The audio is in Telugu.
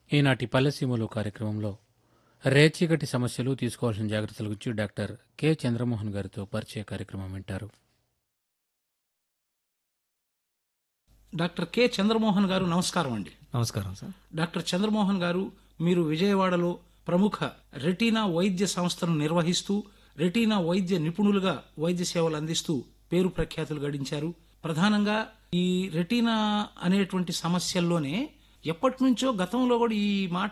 ఈనాటి పల్లెసీమలు కార్యక్రమంలో రేచీగటి సమస్యలు తీసుకోవాల్సిన జాగ్రత్తల గురించి డాక్టర్ కె చంద్రమోహన్ గారితో పరిచయ కార్యక్రమం వింటారు డాక్టర్ కె చంద్రమోహన్ గారు నమస్కారం అండి నమస్కారం సార్ డాక్టర్ చంద్రమోహన్ గారు మీరు విజయవాడలో ప్రముఖ రెటీనా వైద్య సంస్థను నిర్వహిస్తూ రెటీనా వైద్య నిపుణులుగా వైద్య సేవలు అందిస్తూ పేరు ప్రఖ్యాతులు గడించారు ప్రధానంగా ఈ రెటీనా అనేటువంటి సమస్యల్లోనే ఎప్పటి నుంచో గతంలో కూడా ఈ మాట